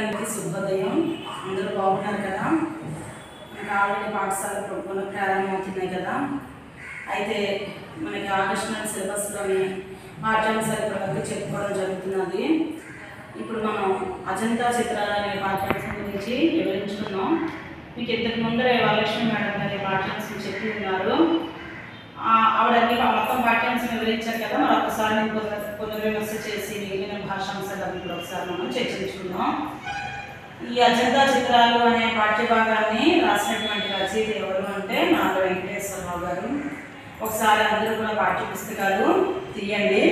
అందరికీ శుభోదయం అందరూ బాగున్నారు కదా మనకి ఆల్రెడీ పాఠశాల పునః ప్రారంభమవుతున్నాయి కదా అయితే మనకి ఆగస్టు నెల సిలబస్లోని పాఠ్యాంశాలు ఇప్పటివరకు చెప్పుకోవడం జరుగుతున్నది ఇప్పుడు మనం అజంతా చిత్రాలు అనే పాఠ్యాంశం గురించి వివరించుకున్నాం మీకు ఇంతకు ముందర వరలక్ష్మి మేడం గారి పాఠ్యాంశం చెప్పి ఉన్నారు ఆ, ఆవిడ అన్ని పా- మొత్తం పాఠ్యాంశం వివరించారు కదా మరి ఒకసారి నేను పునర్ పునర్విమర్శ చేసి మిగిలిన భాషాంశాలు అవి కూడా ఒకసారి మనం చర్చించుకుందాం ఈ అజంతా చిత్రాలు అనే పాఠ్యభాగాన్ని రాసినటువంటి రచయిత ఎవరు అంటే నాగ వెంకటేశ్వరరావు గారు ఒకసారి అందరూ కూడా పాఠ్య పుస్తకాలు తీయండి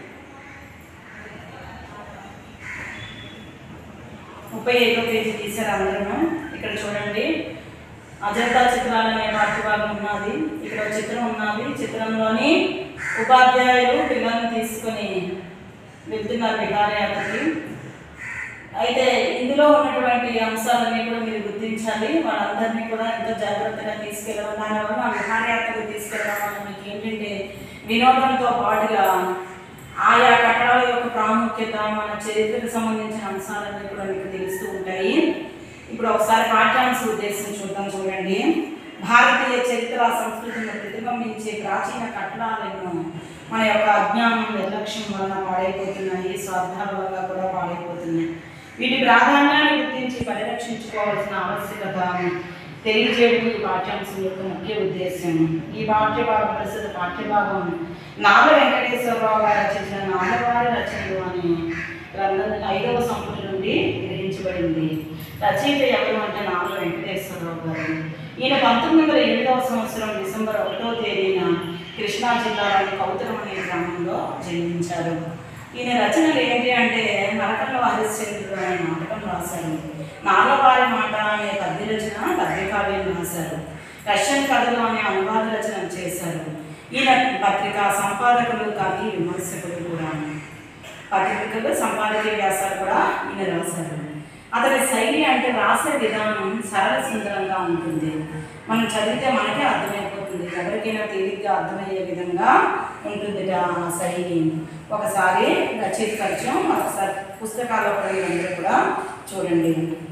ముప్పై ఐదో పేజీ తీశారు అందరూ ఇక్కడ చూడండి అజంతా చిత్రాలు అనే పాఠ్యభాగం ఉన్నది ఇక్కడ ఒక చిత్రం ఉన్నది చిత్రంలోని ఉపాధ్యాయులు పిల్లల్ని తీసుకొని వెళ్తున్నారు విహారయాత్రకి అయితే ఇందులో ఉన్నటువంటి అంశాలన్నీ కూడా మీరు గుర్తించాలి వాళ్ళందరినీ కూడా ఎంతో జాగ్రత్తగా తీసుకెళ్ళడం దానివల్ల ఆ విహారయాత్రకు తీసుకెళ్ళడం వల్ల మీకు ఏంటంటే వినోదంతో పాటుగా ఆయా కట్టడాల యొక్క ప్రాముఖ్యత మన చరిత్రకు సంబంధించిన అంశాలన్నీ కూడా మీకు తెలుస్తూ ఉంటాయి ఇప్పుడు ఒకసారి పాఠ్యాంశ ఉద్దేశం చూద్దాం చూడండి భారతీయ చరిత్ర సంస్కృతిని ప్రతిబింబించే ప్రాచీన కట్టడాలను మన యొక్క అజ్ఞానం నిర్లక్ష్యం వలన పాడైపోతున్నాయి స్వార్థాల వల్ల కూడా పాడైపోతున్నాయి వీటి ప్రాధాన్యాన్ని గుర్తించి పరిరక్షించుకోవాల్సిన ఆవశ్యకత తెలియజేయడం ఈ పాఠ్యాంశం యొక్క ముఖ్య ఉద్దేశం ఈ పాఠ్యభాగం ప్రస్తుత పాఠ్యభాగం నాగ వెంకటేశ్వరరావు గారు రచించిన నాగవారి రచనలు అనే గ్రంథం ఐదవ సంపుటి నుండి గ్రహించబడింది రచయిత ఎవరు అంటే నాగ వెంకటేశ్వరరావు గారు ఈయన పంతొమ్మిది వందల ఎనిమిదవ సంవత్సరం డిసెంబర్ ఒకటో తేదీన కృష్ణా జిల్లాలోని కౌతరం అనే గ్రామంలో జన్మించారు ఈయన రచనలు ఏంటి అంటే నరకంలో హరిశ్చంద్రుడు అనే నాటకం రాశారు నాగవారి మాట అనే పద్య రచన పద్యకావ్యం రాశారు రష్యన్ కథలు అనే అనువాద రచన చేశారు ఈయన పత్రిక సంపాదకులు కవి విమర్శకులు కూడా పత్రికలు సంపాదకీయ వ్యాసాలు కూడా ఈయన రాశారు అతని శైలి అంటే రాసే విధానం సరళ సుందరంగా ఉంటుంది మనం చదివితే మనకే అర్థమైపోతుంది ఎవరికైనా తేలిగ్గా అర్థమయ్యే విధంగా ఉంటుంది ఆ శైలి ఒకసారి రచయిత పరిచయం ఒకసారి పుస్తకాల్లో కూడా మీరందరూ కూడా చూడండి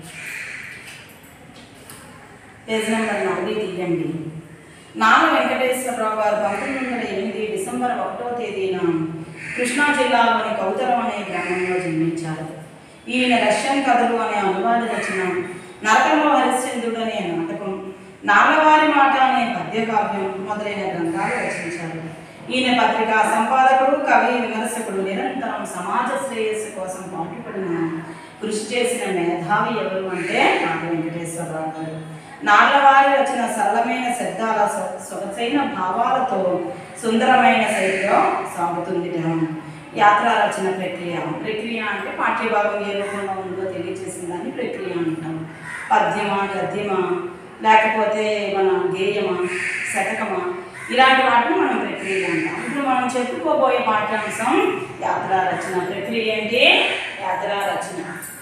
పేజ్ నెంబర్ నాలుగు తీయండి నాగ వెంకటేశ్వరరావు గారు పంతొమ్మిది వందల ఎనిమిది డిసెంబర్ ఒకటో తేదీన కృష్ణా జిల్లాలోని కౌతరం అనే గ్రామంలో జన్మించారు ఈయన రష్యన్ కథలు అనే అనువాద రచన నరకంలో హరిశ్చంద్రుడు అనే నాటకం నాగవారి మాట అనే పద్యకావ్యం మొదలైన గ్రంథాలు రచించారు ఈయన పత్రిక సంపాదకుడు కవి విమర్శకుడు నిరంతరం సమాజ శ్రేయస్సు కోసం పాటుపడిన కృషి చేసిన మేధావి ఎవరు అంటే నాగ వెంకటేశ్వరరావు గారు నాగవారి రచన సరళమైన శబ్దాల సొ- సొగసైన భావాలతో సుందరమైన శైలిలో సాగుతుంది యాత్రా రచన ప్రక్రియ ప్రక్రియ అంటే పాఠ్యభాగం ఏ రూపంలో ఉందో తెలియజేసిన దాన్ని ప్రక్రియ అంటాం పద్యమా గద్యమా లేకపోతే మన గేయమా శతకమా ఇలాంటి వాటిని మనం ప్రక్రియ అంటాం ఇప్పుడు మనం చెప్పుకోబోయే పాఠ్యాంశం యాత్రా రచన ప్రక్రియ ఏంటి యాత్రా రచన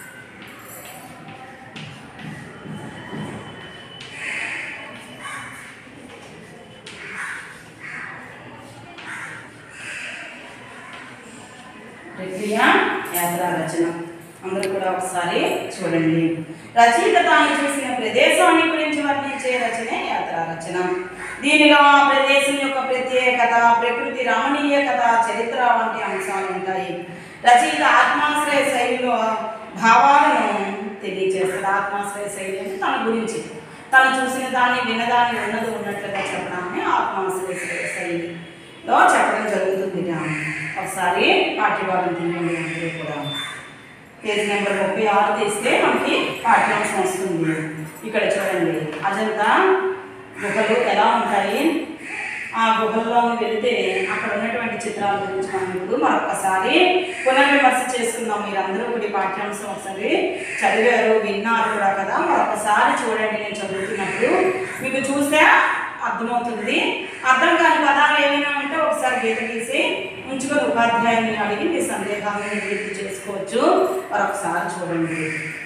ప్రక్రియ యాత్రా రచన అందరూ కూడా ఒకసారి చూడండి రచయిత తాను చూసిన ప్రదేశాన్ని గురించి వర్ణించే రచనే యాత్రా రచన దీనిలో ఆ ప్రదేశం యొక్క ప్రత్యేకత ప్రకృతి రమణీయకత చరిత్ర వంటి అంశాలు ఉంటాయి రచయిత ఆత్మాశ్రయ శైలిలో భావాలను తెలియజేస్తాడు ఆత్మాశ్రయ శైలి అంటే తన గురించి తను చూసిన దాన్ని విన్నదాన్ని ఉన్నది ఉన్నట్లుగా చెప్పడాన్ని ఆత్మాశ్రయ శైలిలో చెప్పడం జరుగుతుంది ఒకసారి పాఠ్యభాగం తీయండి అందరూ కూడా పేజ్ నెంబర్ ముప్పై ఆరు తీస్తే మనకి పాఠ్యాంశం వస్తుంది ఇక్కడ చూడండి అజంతా గుహలు ఎలా ఉంటాయి ఆ గుహల్లో వెళితే అక్కడ ఉన్నటువంటి చిత్రాల గురించి మనం ఇప్పుడు మరొకసారి పునర్విమర్శ చేసుకుందాం మీరందరూ కూడా ఈ పాఠ్యాంశం ఒకసారి చదివారు విన్నారు కూడా కదా మరొకసారి చూడండి నేను చదువుతున్నప్పుడు మీకు చూస్తే అర్థమవుతుంది అర్థం కాని పదాలు ఏమైనా ఉంటే ఒకసారి గీత గీసి ఉంచుకొని ఉపాధ్యాయుని అడిగి మీ సందేహాలను నివృత్తి చేసుకోవచ్చు మరొకసారి చూడండి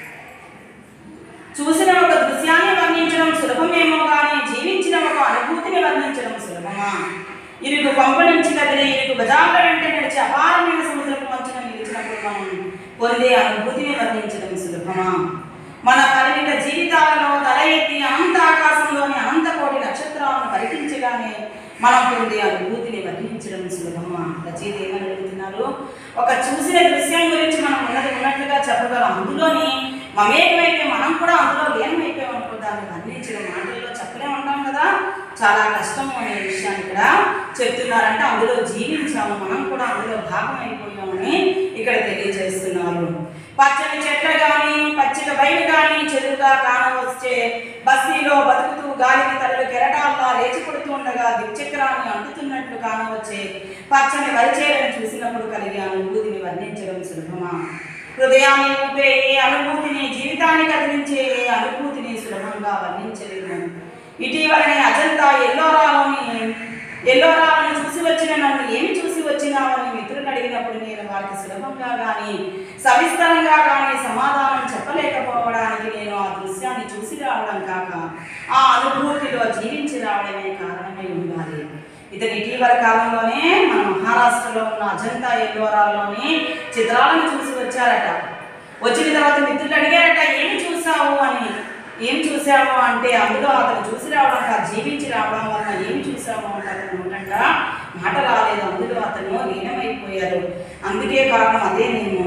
చూసిన ఒక దృశ్యాన్ని వర్ణించడం సులభమేమో కానీ జీవించిన ఒక అనుభూతిని వర్ణించడం సులభమా ఇరుకు పంప నుంచి కదిలి ఇరుకు బజార్ల వెంట నడిచి అపారమైన సముద్రపు మంచున నిలిచినప్పుడు మనం పొందే అనుభూతిని వర్ణించడం సులభమా మన పరిమిత జీవితాలలో తల ఎత్తి అనంత ఆకాశంలోని అనంత కోటి నక్షత్రాలను పరికించగానే మనం పొందే అనుభూతిని వర్ణించడం సులభమా రచయిత ఏమని అడుగుతున్నారు ఒక చూసిన దృశ్యం గురించి మనం ఉన్నది ఉన్నట్లుగా చెప్పగలం అందులోని మమేకమైతే మనం కూడా అందులో లీనమైపోయాం అనుకో దాన్ని వర్ణించడం మాటల్లో చెప్పలే ఉంటాం కదా చాలా కష్టము అనే విషయాన్ని ఇక్కడ చెప్తున్నారంటే అందులో జీవించాము మనం కూడా అందులో భాగం అయిపోయామని ఇక్కడ తెలియజేస్తున్నారు పచ్చని చెట్లు కానీ పచ్చిక బయలు కానీ చెరువుగా కానవచ్చే బస్తీలో బతుకుతూ గాలికి తలలు కెరటాల్లా లేచి పడుతూ ఉండగా దిక్చక్రాన్ని అంటుతున్నట్లు కానవచ్చే పచ్చని వరిచేలను చూసినప్పుడు కలిగే అనుభూతిని వర్ణించడం సులభమా హృదయాన్ని ఊపే ఏ అనుభూతిని జీవితాన్ని కదిలించే ఏ అనుభూతిని సులభంగా వర్ణించలేము ఇటీవలనే అజంతా ఎల్లోరాలోని ఎల్లోరాలను చూసి వచ్చిన నన్ను ఏమి చూసి వచ్చినావని మిత్రులు అడిగినప్పుడు నేను వారికి సులభంగా కానీ సవిస్తరంగా కానీ సమాధానం చెప్పలేకపోవడానికి నేను ఆ దృశ్యాన్ని చూసి రావడం కాక ఆ అనుభూతిలో జీవించి రావడమే కారణమై ఉండాలి ఇతని ఇటీవల కాలంలోనే మన మహారాష్ట్రలో ఉన్న అజంతా ఎల్లోరాల్లోని చిత్రాలను చూసి వచ్చారట వచ్చిన తర్వాత మిత్రులు అడిగారట ఏమి చూసావు అని ఏం చూసావు అంటే అందులో అతను చూసి రావడం కాదు జీవించి రావడం వలన ఏం చూసావు అంటే అతను ఉండంట మాట రాలేదు అందులో అతను లీనమైపోయారు అందుకే కారణం అదే నేను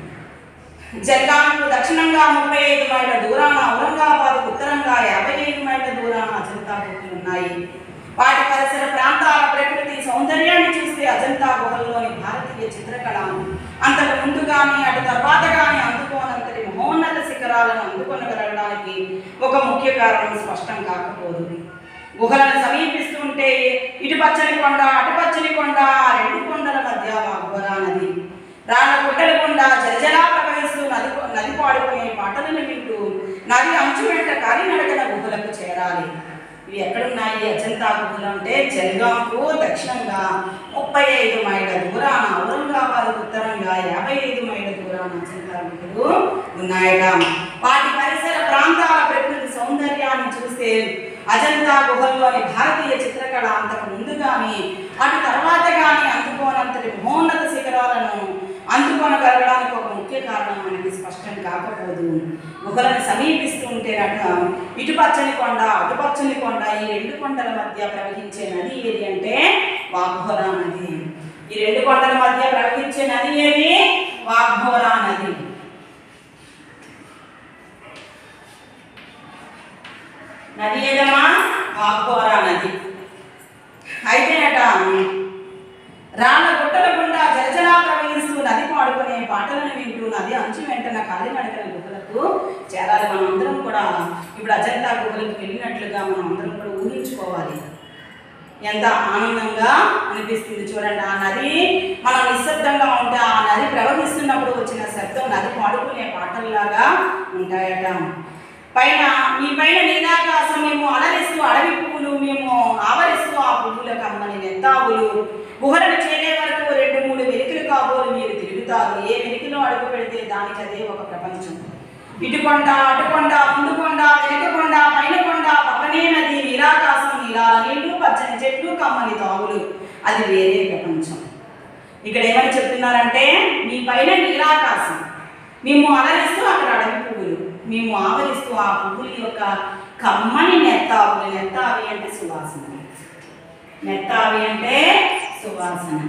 జల్గాంకు దక్షిణంగా ముప్పై ఐదు మైళ్ళ దూరాన ఔరంగాబాద్ ఉత్తరంగా యాభై ఐదు మైళ్ళ దూరాన అజంతా గుహలు ఉన్నాయి వాటి పరిసర ప్రాంతాల ప్రకృతి సౌందర్యాన్ని చూస్తే అజంతా గుహల్లోని భారతీయ చిత్రకళ అంతకు ముందు కానీ అటు తర్వాత కానీ అందుకోనంతటి మహోన్నత శిఖరాలను అందుకొనగలగడానికి ఒక ముఖ్య కారణం స్పష్టం కాకపోదు గుహలను సమీపిస్తుంటే ఇటు పచ్చని కొండ అటు పచ్చని కొండ ఆ రెండు కొండల మధ్య వాగ్వరా నది రాళ్ళ గుట్టల గుండా జలజలా ప్రవహిస్తూ నది నది పాడుకునే పాటలను వింటూ నది అంచు వెంట కాలినడకన గుహలకు చేరాలి ఇవి ఎక్కడున్నాయి అజంతా గుహలు అంటే జల్గాంకు దక్షిణంగా ముప్పై ఐదు మైళ్ళ దూరాన ఔరంగాబాద్ ఉత్తరంగా యాభై ఐదు మైళ్ళ దూరాన అజంతా గుహలు ఉన్నాయట వాటి పరిసర ప్రాంతాల ప్రకృతి సౌందర్యాన్ని చూస్తే అజంతా గుహల్లోని భారతీయ చిత్రకళ అంతకు ముందు కానీ అటు తర్వాత కానీ అందుకోనంతటి మహోన్నత శిఖరాలను అందుకొనగలగడానికి ఒక ముఖ్య కారణం మనకి స్పష్టం కాకపోదు గుహలను సమీపిస్తుంటేనట ఇటు పచ్చని కొండ అటు పచ్చని కొండ ఈ రెండు కొండల మధ్య ప్రవహించే నది ఏది అంటే వాఘోరా నది ఈ రెండు కొండల మధ్య ప్రవహించే నది ఏది వాఘోరా నది నది ఏదమ్మా వాఘోరా నది అయితేనట రాళ్ళ గుట్టల గుండా జలజలా ప్రవహిస్తూ నది పాడుకునే పాటలను వింటూ నది అంచు వెంటన కాలినడకన గుహలకు చేరాలి మనం అందరం కూడా ఇప్పుడు అజంతా గుహలకు వెళ్ళినట్లుగా మనం అందరం కూడా ఊహించుకోవాలి ఎంత ఆనందంగా అనిపిస్తుంది చూడండి ఆ నది మనం నిశ్శబ్దంగా ఉంటే ఆ నది ప్రవహిస్తున్నప్పుడు వచ్చిన శబ్దం నది పాడుకునే పాటల్లాగా ఉంటాయట పైన ఈ పైన నీలాకాశం మేము అలరిస్తూ అడవి పువ్వులు మేము ఆవరిస్తూ ఆ పువ్వుల కమ్మని నెత్తావులు గుహలను చేరే వరకు రెండు మూడు వెలికలు కాబోలు మీరు తిరుగుతారు ఏ వెలికలో అడుగు పెడితే దానికి అదే ఒక ప్రపంచం ఇటు కొండ అటు కొండ ముందు కొండ వెనుక కొండ పైన కొండ పక్కనే నది నీలాకాశం నీలా నీళ్లు పచ్చని చెట్లు కమ్మని తావులు అది వేరే ప్రపంచం ఇక్కడ ఏమని చెప్తున్నారంటే మీ పైన నీలాకాశం మేము అలరిస్తూ అక్కడ అడవి పువ్వులు మేము ఆవరిస్తూ ఆ పువ్వుల యొక్క కమ్మని నెత్తావులు నెత్తావి అంటే సువాసన నెత్తావి అంటే సువాసన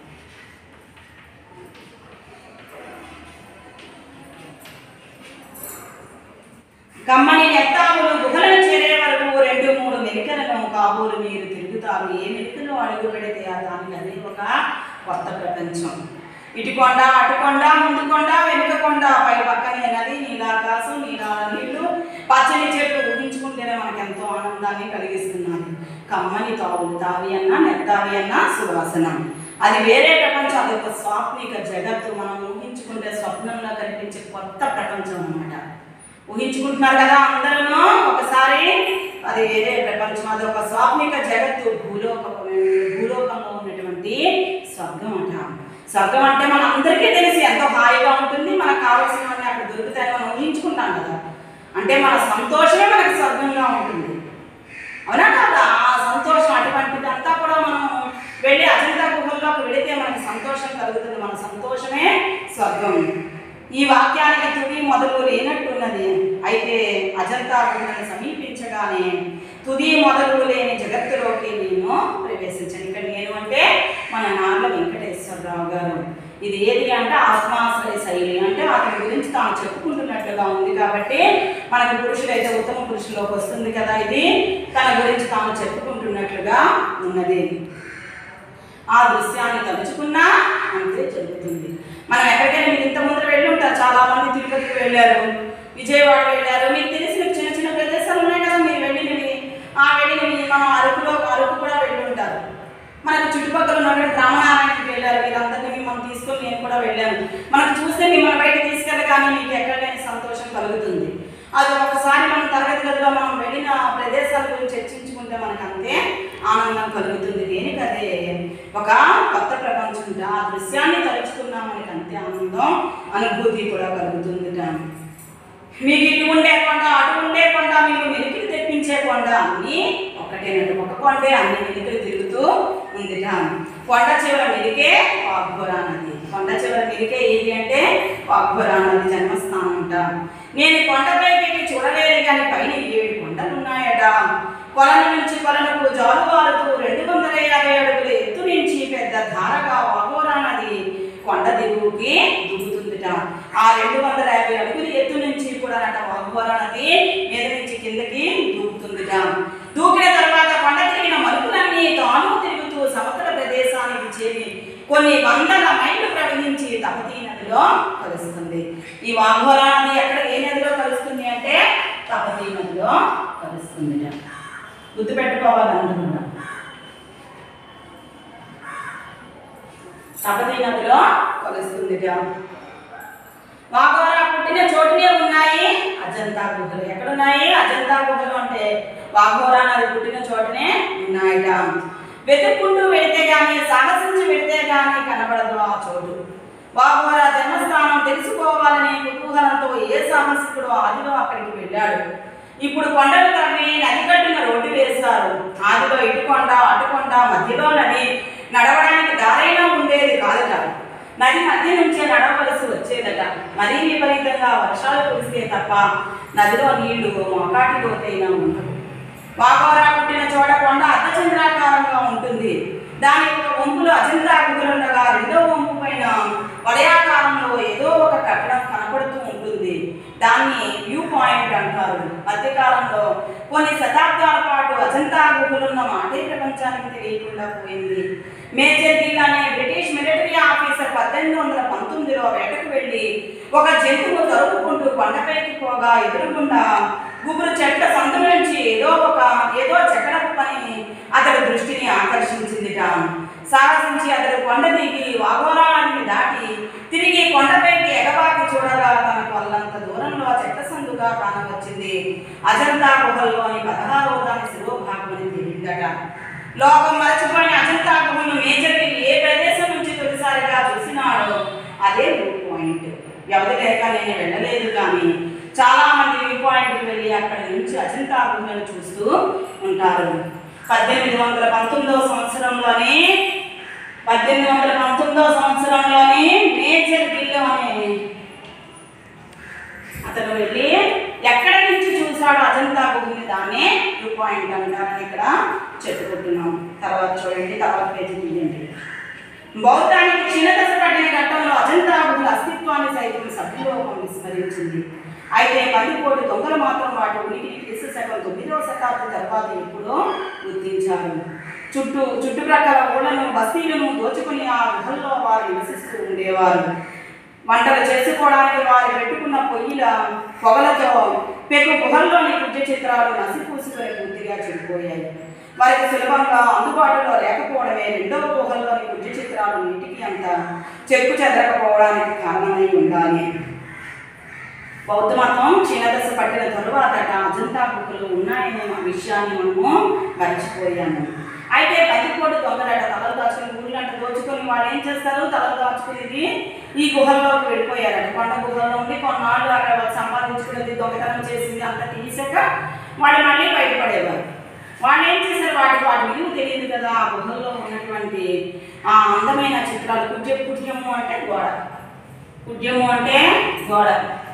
కమ్మని నెత్తావులు గుహలను చేరే వరకు రెండు మూడు మెలికలను కాబోలు మీరు తిరుగుతారు ఏ మెలికలో అడుగు పెడితే ఆ దానికి అది ఒక కొత్త ప్రపంచం ఇటు కొండ అటు కొండ ముందు కొండ వెనుక కొండ పై పక్కనే నది నీలాకాశం నీలా నీళ్లు పచ్చని చెట్లు ఊహించుకుంటేనే మనకి ఎంతో ఆనందాన్ని కలిగిస్తున్నది కమ్మని తావులు తావి అన్న నెత్తావి అన్న సువాసన అది వేరే ప్రపంచం అది ఒక స్వాప్నిక జగత్తు మనం ఊహించుకుంటే స్వప్నంలో కనిపించే కొత్త ప్రపంచం అన్నమాట ఊహించుకుంటున్నారు కదా అందరూ ఒకసారి అది వేరే ప్రపంచం అది ఒక స్వాప్నిక జగత్తు భూలోక భూలోకంలో ఉన్నటువంటి స్వర్గం అంట స్వర్గం అంటే మన అందరికీ తెలిసి ఎంతో హాయిగా ఉంటుంది మనకు కావాల్సినవన్నీ అక్కడ దొరుకుతాయని మనం ఊహించుకుంటాం కదా అంటే మన సంతోషమే మనకు స్వర్గంగా ఉంటుంది అవునా కదా ఆ సంతోషం అటువంటిదంతా కూడా మనం వెళ్ళి అజంతా గుహల్లోకి వెళితే మనకి సంతోషం కలుగుతుంది మన సంతోషమే స్వర్గం ఈ వాక్యానికి తుది మొదలు లేనట్టున్నది అయితే అజంతా గుహలను సమీపించగానే తుది మొదలు లేని జగత్తులోకి నేను ప్రవేశించాను ఇక్కడ నేను అంటే మన నార్ల వెంకటేశ్వరరావు గారు ఇది ఏది అంటే ఆత్మాశ్రయ శైలి అంటే అతని గురించి తాను చెప్పుకుంటున్నట్లుగా ఉంది కాబట్టి మనకు పురుషులైతే ఉత్తమ పురుషులోకి వస్తుంది కదా ఇది తన గురించి తాను చెప్పుకుంటున్నట్లుగా ఉన్నది ఆ దృశ్యాన్ని తలుచుకున్నా అంతే జరుగుతుంది మనం ఎక్కడికైనా మీరు ఇంత ముందు వెళ్ళి ఉంటారు చాలా మంది తిరుపతికి వెళ్ళారు విజయవాడ వెళ్ళారు మీకు తెలిసిన చిన్న చిన్న ప్రదేశాలు ఉన్నాయి కదా మీరు వెళ్ళినవి ఆ వెళ్ళినవి మనం అరకులో అరకు కూడా వెళ్ళి ఉంటారు మనకు చుట్టుపక్కల ఉన్నటువంటి రామనారాయణకి వెళ్ళారు వీళ్ళందరినీ మిమ్మల్ని తీసుకొని నేను కూడా వెళ్ళాను మనకు చూస్తే మిమ్మల్ని బయట తీసుకెళ్ళగానే మీకు ఎక్కడ లేని సంతోషం కలుగుతుంది అది ఒకసారి మనం తరగతి గదిలో మనం వెళ్ళిన ప్రదేశాల గురించి చర్చించుకుంటే మనకు అంతే ఆనందం కలుగుతుంది దేనికదే ఒక కొత్త ప్రపంచం ఆ దృశ్యాన్ని తలుచుకున్నా మనకి అంతే ఆనందం అనుభూతి కూడా కలుగుతుందిట మీకు ఇటు ఉండే కొండ అటు ఉండే కొండ మీకు వెనుకలు తెప్పించే కొండ అన్ని ఒకటేనట్టు ఒక కొండే అన్ని వెనుకలు తిరుగుతూ ఉందిట కొండ చివర మెరికే వాగ్భురా నది కొండ చివర మెరికే ఏది అంటే వాగ్భురా నది జన్మస్థానం అంట నేను కొండపైకి ఎక్కి చూడలేదు కానీ పైన ఏడు కొండలు ఉన్నాయట కొలను నుంచి కొలనుకు జాలువారుతూ రెండు వందల యాభై అడుగుల ఎత్తు నుంచి పెద్ద ధారగా వాగోరా నది కొండ దిగువకి దిగుతుందిట ఆ రెండు వందల యాభై అడుగుల ఎత్తు నుంచి కూడా నట వాగోరా నది మీద నుంచి కిందకి దూకుతుందిట దూకిన తర్వాత కొండ తిరిగిన మలుపులన్నీ తాను తిరుగుతూ సమతల ప్రదేశానికి చేరి కొన్ని వందల మైళ్ళు ప్రవహించి తపతీ నదిలో కలుస్తుంది ఈ వాఘోరా నది ఎక్కడ ఏ నదిలో కలుస్తుంది అంటే తపతీ నదిలో కలుస్తుంది గుర్తుపెట్టుకోవాలనుకుంటున్నా తపతీ నదిలో కలుస్తుంది వాఘోరా పుట్టిన చోటునే ఉన్నాయి అజంతా గుహలు ఎక్కడున్నాయి అజంతా గుహలు అంటే వాఘోరా నది పుట్టిన చోటనే ఉన్నాయిట వెతుక్కుంటూ వెళితే గాని సాహసించి వెళితే గాని కనబడదు ఆ చోటు వాఘోరా జన్మస్థానం తెలుసుకోవాలనే కుతూహలంతో ఏ సాహసికుడు ఆదిలో అక్కడికి వెళ్ళాడు ఇప్పుడు కొండలు తవ్వి నది కట్టిన రోడ్డు వేశారు ఆదిలో ఇటు కొండ అటు కొండ మధ్యలో నది నడవడానికి దారైనా ఉండేది కాదట నది మధ్య నుంచే నడవలసి వచ్చేదట మరీ విపరీతంగా వర్షాలు కురిస్తే తప్ప నదిలో నీళ్లు మొకాటి లోతైనా ఉండవు వాగోరా పుట్టిన చోట కొండ అర్ధచంద్రాకారంగా ఉంటుంది దాని ఒక వంపులో అజంతా గుహలుండగా రెండో వంపు పైన వలయాకారంలో ఏదో ఒక కట్టడం కనపడుతూ ఉంటుంది దాన్ని వ్యూ పాయింట్ అంటారు మధ్యకాలంలో కొన్ని శతాబ్దాల పాటు అజంతా గుహలున్న మాటే ప్రపంచానికి తెలియకుండా పోయింది మేజర్ గిల్ అనే బ్రిటిష్ మిలిటరీ ఆఫీసర్ పద్దెనిమిది వందల పంతొమ్మిదిలో వేటకు వెళ్ళి ఒక జంతువు దొరుకుకుంటూ కొండపైకి పోగా ఎదురుగుండా గుబురు చెట్ల సందు నుంచి ఏదో ఒక ఏదో చెక్కడపు పని అతడి దృష్టిని ఆకర్షించిందిట సాహసించి అతడు కొండ దిగి వాగోరాన్ని దాటి తిరిగి కొండపైకి ఎగబాకి చూడగా తనకు అల్లంత దూరంలో చెట్ల సందుగా కానవచ్చింది అజంతా గుహల్లోని పదహారవ దాని శిరోభాగమని తేలిందట లోకం మరచిపోయిన అజంతా గుహను మేజర్ గిల్ ఏ ప్రదేశం నుంచి తొలిసారిగా చూసినాడో అదే వ్యూ పాయింట్ వ్యవధి లేక నేను వెళ్ళలేదు కానీ చాలా మంది వ్యూ పాయింట్కి వెళ్ళి అక్కడి నుంచి అజంతా గుహలను చూస్తూ ఉంటారు పద్దెనిమిది వందల పంతొమ్మిదవ సంవత్సరంలోనే పద్దెనిమిది వందల పంతొమ్మిదవ సంవత్సరంలోనే మేజర్ గిల్ అనే అతను వెళ్ళి ఎక్కడి నుంచి చూశాడో అజంతా గుహని దాన్నే వ్యూ పాయింట్ అంటారని ఇక్కడ చెప్పుకుంటున్నాం తర్వాత చూడండి తర్వాత పేజీ తీయండి బౌద్ధానికి క్షీణదశ పడిన ఘట్టంలో అజంతా గుహల అస్తిత్వాన్ని సైతం సభ్యలోకం విస్మరించింది అయితే పందికోటి దొంగలు మాత్రం వాటి ఉనికిని క్రీస్తు శకం తొమ్మిదవ శతాబ్ది తర్వాత ఎప్పుడో గుర్తించారు చుట్టూ చుట్టుప్రక్కల ఊళ్ళను బస్తీలను దోచుకుని ఆ గుహల్లో వారు నివసిస్తూ ఉండేవారు వంటలు చేసుకోవడానికి వారు పెట్టుకున్న పొయ్యిల పొగలతో పెకు గుహల్లోని కుజ చిత్రాలు నసిపూసుకొని పూర్తిగా చెడిపోయాయి వారికి సులభంగా అందుబాటులో లేకపోవడమే రెండవ గుహల్లోని కుజ చిత్రాలు నీటికి అంత చెక్కు చెదరకపోవడానికి కారణమై ఉండాలి బౌద్ధ మతం క్షీణదశ పట్టిన తరువాత అజంతా గుహలు ఉన్నాయనే మా విషయాన్ని మనము మర్చిపోయాము అయితే పదికోటి దొంగలట తలలు దాచుకుని ఊళ్ళంట దోచుకొని వాళ్ళు ఏం చేస్తారు తలలు దాచుకునేది ఈ గుహల్లోకి వెళ్ళిపోయారట కొండ గుహల్లో ఉండి కొన్నాళ్ళు అక్కడ వాళ్ళు సంపాదించుకునేది దొంగతనం చేసింది అంతా తీసాక వాళ్ళు మళ్ళీ బయటపడేవారు వాళ్ళు ఏం చేశారు వాటి వాటి విలువ తెలియదు కదా ఆ గుహల్లో ఉన్నటువంటి ఆ అందమైన చిత్రాలు కుజ కుట్యము అంటే గోడ కుడ్యము అంటే గోడ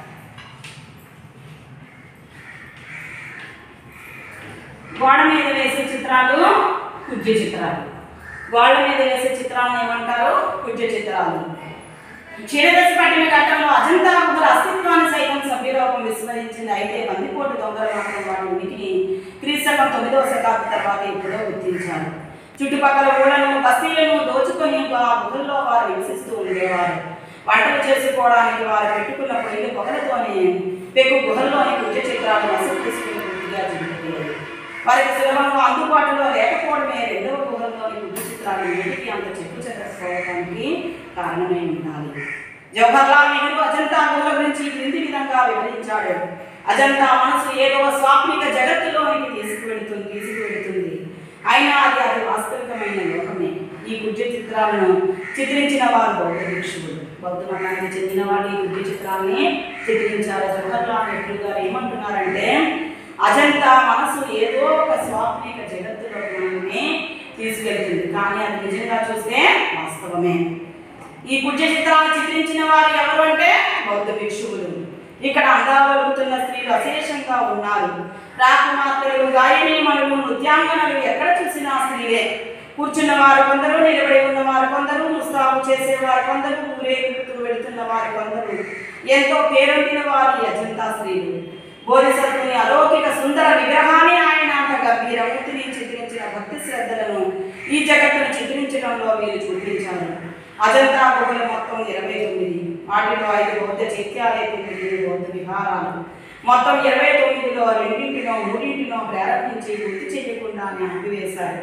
గోడ మీద వేసే చిత్రాలు కుడ్య చిత్రాలు గోడ మీద వేసే చిత్రాలను ఏమంటారు కుడ్య చిత్రాలు క్షీరదశ పట్టిన ఘట్టంలో అజంతా గుహల అస్తిత్వాన్ని సైతం సభ్యలోకం విస్మరించింది అయితే బందిపోటు దొంగల మాత్రం వాటి ఉనికిని క్రీస్తకం తొమ్మిదవ శతాబ్ది తర్వాత ఎప్పుడో గుర్తించారు చుట్టుపక్కల ఊళ్ళను బస్తీలను దోచుకొని ఆ గుహల్లో వారు నివసిస్తూ ఉండేవారు వంటలు చేసుకోవడానికి వారు పెట్టుకున్న పొయ్యిలు పొగలతోనే పెక్కు గుహల్లోని కుజ చిత్రాలు వసతి తీసుకుని పూర్తిగా చింపిపోయాయి వారికి సులభంగా అందుబాటులో లేకపోవడమే రెండవ గుహల్లోని కుజ చిత్రాలు నేటికి అంత చెక్కు చెదరకపోవడానికి కారణమై ఉండాలి జవహర్లాల్ నెహ్రూ అజంతా గుహల గురించి ఈ క్రింది విధంగా వివరించాడు అజంతా మనసు ఏదో స్వాప్నిక జగత్తులోనికి తీసుకువెడుతుంది తీసుకువెడుతుంది అయినా అది అది వాస్తవికమైన లోకమే ఈ కుజ చిత్రాలను చిత్రించిన వారు బౌద్ధ భిక్షువులు బౌద్ధ మతానికి చెందిన వాళ్ళు ఈ కుజ చిత్రాలని చిత్రించారు జవహర్లాల్ నెహ్రూ గారు ఏమంటున్నారంటే అజంతా మనసు ఏదో ఒక స్వాప్నిక జగత్తులో మనల్ని తీసుకెళ్తుంది కానీ అది నిజంగా చూస్తే వాస్తవమే ఈ కుజ చిత్రాలను చిత్రించిన వారు ఎవరు అంటే బౌద్ధ భిక్షువులు ఇక్కడ అందాలొలుగుతున్న స్త్రీలు అశేషంగా ఉన్నారు రాకుమార్తెలు గాయనీమణులు నృత్యాంగనలు ఎక్కడ చూసినా స్త్రీలే కూర్చున్న వారు కొందరు నిలబడి ఉన్న వారు కొందరు ముస్తాబు చేసేవారు కొందరు ఊరేగుతూ వెళుతున్న వారు కొందరు ఎంతో పేరొందిన వారు ఈ అజంతా స్త్రీలు బోధిసత్తుని అలౌకిక సుందర విగ్రహాన్ని ఆయన అంత గంభీర మూర్తిని చిత్రించిన భక్తి శ్రద్ధలను ఈ జగత్తును చిత్రించడంలో వీరు చూపించారు అజంతా గుహలు మొత్తం ఇరవై తొమ్మిది వాటిలో ఐదు బౌద్ధ చైత్యాలయ తొమ్మిది బౌద్ధ విహారాలు మొత్తం ఇరవై తొమ్మిదిలో రెండింటినో మూడింటినో ప్రారంభించి గుర్తు చేయకుండానే ఆపివేశారు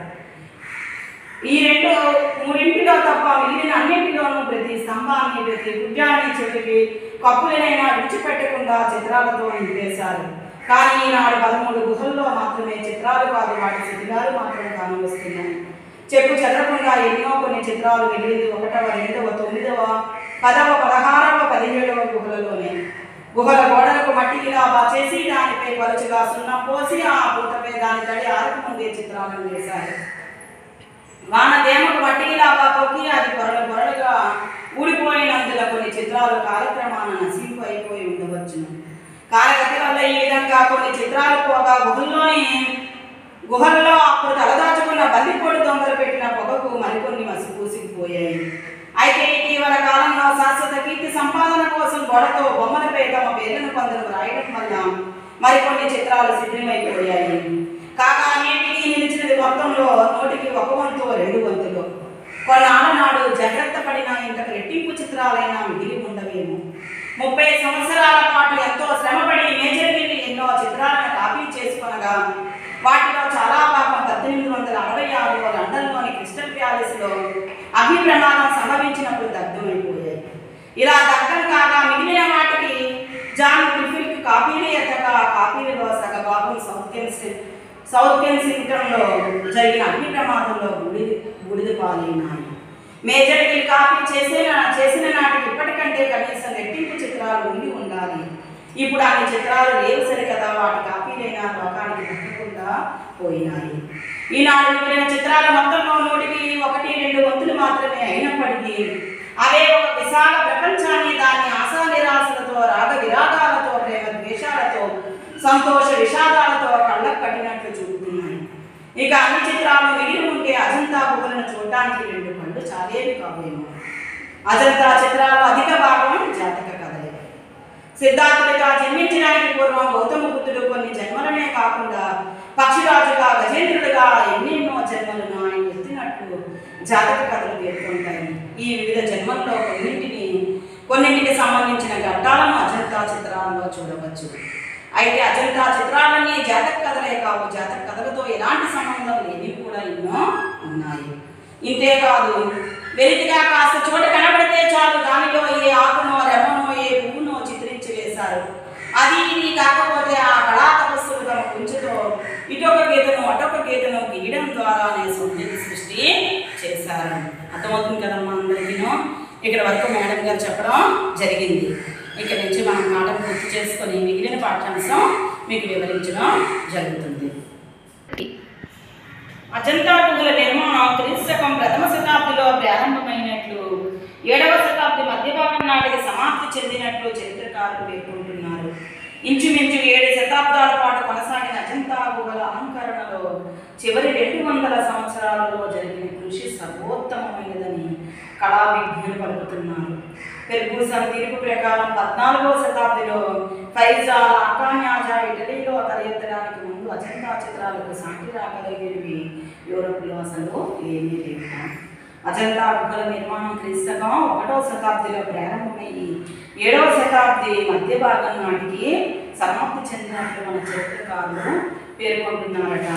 ఈ రెండు మూడింటిలో తప్ప మిగిలిన అన్నింటిలోనూ ప్రతి స్తంభాన్ని ప్రతి గుడ్యాన్ని చెవికి కప్పులనైనా విడిచిపెట్టకుండా చిత్రాలతో నింపేశారు కానీ ఈనాడు పదమూడు గుహల్లో మాత్రమే చిత్రాలు కాదు వాటి శిథిలాలు మాత్రం కానవస్తున్నాయి చెక్కు చెదరకుండా ఎన్నో కొన్ని చిత్రాలు ఎనిమిది ఒకటవ రెండవ తొమ్మిదవ పదవ పదహారవ పదిహేడవ గుహలలోనే గుహల గోడలకు మట్టి ఇలా చేసి దానిపై పలుచగా సున్నం పోసి ఆ పూతపై దాని తడి ఆరకు ముందే చిత్రాలను వేశారు వాన దేమకు మట్టిలాగా పొక్కి అది పొరలు పొరలుగా ఊడిపోయినందున కొన్ని చిత్రాలు కాలక్రమాన నశింపు అయిపోయి ఉండవచ్చును కాలగతి వల్ల ఈ విధంగా కొన్ని చిత్రాలు పోగా గుహల్లోని గుహల్లో అప్పుడు తలదాచుకున్న బందిపోటు దొంగలు పెట్టిన పొగకు మరికొన్ని మసిపూసిపోయాయి అయితే ఇటీవల కాలంలో శాశ్వత కీర్తి సంపాదన కోసం గోడతో బొమ్మలపై తమ పేర్లను కొందరు రాయడం వల్ల మరికొన్ని చిత్రాలు సిద్ధమైపోయాయి కాగా నేటికి నిలిచినది మొత్తంలో నోటికి ఒక వంతు రెండు వంతులు కొన్నాళ్ళ నాడు జాగ్రత్త పడిన ఇంతకు రెట్టింపు చిత్రాలైనా మిగిలి ఉండవేమో ముప్పై సంవత్సరాల పాటు ఎంతో శ్రమపడి మేజర్ గిల్లి ఎన్నో చిత్రాలను కాపీ చేసుకొనగా వాటిలో చాలా భాగం పద్దెనిమిది వందల అరవై ఆరులో లండన్లోని క్రిస్టల్ ప్యాలెస్లో అగ్ని ప్రమాదం సంభవించినప్పుడు దగ్ధమైపోయాయి ఇలా దగ్ధం కాగా మిగిలిన వాటికి జాన్ క్రిఫిల్కి కాపీలు ఎత్తగా ఆ కాపీలలో సగ భాగం సౌత్ కెన్సిన్ సౌత్ కెన్సిల్టన్లో జరిగిన అగ్ని ప్రమాదంలో బూడిద బూడిద పాలైనాయి మేజర్ గిల్ కాపీ చేసిన చేసిన నాటికి ఇప్పటికంటే కనీసం రెట్టింపు చిత్రాలు ఉండి ఉండాలి ఇప్పుడు అన్ని చిత్రాలు లేవు సరికదా వాటి కాపీలైన లోకానికి దక్కకుండా పోయినాయి ఈనాడు మిగిలిన చిత్రాల మొత్తంలో నూటికి ఒకటి రెండు వంతులు మాత్రమే అయినప్పటికీ అవే ఒక విశాల ప్రపంచాన్ని దాని ఆశా నిరాశలతో రాగ విరాగాలతో ప్రేమ ద్వేషాలతో సంతోష విషాదాలతో కళ్ళకు కట్టినట్లు చూపుతున్నాయి ఇక అన్ని చిత్రాలు మిగిలి ఉంటే అజంతా గుహలను చూడడానికి రెండు కళ్ళు చాలేవి కావేమో అజంతా చిత్రాలు అధిక భాగం జాతక కథలే సిద్ధార్థుడిగా జన్మించడానికి పూర్వం గౌతమ బుద్ధుడు కొన్ని జన్మలనే కాకుండా పక్షిరాజుగా గజేంద్రుడిగా ఎన్నెన్నో జన్మలను ఆయన ఎత్తినట్లు జాతక కథలు పేర్కొంటాయి ఈ వివిధ జన్మల్లో కొన్నింటిని కొన్నింటికి సంబంధించిన ఘట్టాలను అజంతా చిత్రాలలో చూడవచ్చు అయితే అజంతా చిత్రాలన్నీ జాతక కథలే కావు జాతక కథలతో ఎలాంటి సంబంధం లేనివి కూడా ఎన్నో ఉన్నాయి ఇంతేకాదు వెలితిగా కాస్త చోట కనబడితే చాలు దానిలో ఏ ఆకునో రెమ్మనో ఏ పువ్వునో చిత్రించి వేశారు అది ఇది కాకపోతే ఆ కళా తపస్సులు తమ కుంచుతో ఇటొక గీతను అటొక గీతను గీయడం ద్వారానే సంగీత సృష్టి చేశారు అర్థమవుతుంది కదమ్మా అందరికీను ఇక్కడ వరకు మేడం గారు చెప్పడం జరిగింది ఇక్కడ నుంచి మనం పాఠం పూర్తి చేసుకొని మిగిలిన పాఠ్యాంశం మీకు వివరించడం జరుగుతుంది అజంతా గుహల నిర్మాణం క్రీస్తకం ప్రథమ శతాబ్దిలో ప్రారంభమైనట్లు ఏడవ శతాబ్ది మధ్యభాగం నాటికి సమాప్తి చెందినట్లు చరిత్రకారులు పేర్కొంటున్నారు ఇంచుమించు ఏడు శతాబ్దాల పాటు కొనసాగిన అజంతా గుహల అలంకరణలో చివరి రెండు వందల సంవత్సరాలలో జరిగిన కృషి సర్వోత్తమమైనదని కళావిజ్ఞులు పలుకుతున్నారు ఫెర్గూసన్ తీర్పు ప్రకారం పద్నాలుగవ శతాబ్దిలో ఫైజాల్ అకాన్యాజా ఇటలీలో తలెత్తడానికి ముందు అజంతా చిత్రాలకు సాటి రాగలిగేవి యూరోప్లో అసలు ఏమీ లేవు అజంతా గుహల నిర్మాణం క్రీస్తకం ఒకటవ శతాబ్దిలో ప్రారంభమయ్యి ఏడవ శతాబ్ది మధ్య భాగం నాటికి సమాప్తి చెందినట్లు మన చరిత్రకారులు పేర్కొంటున్నారట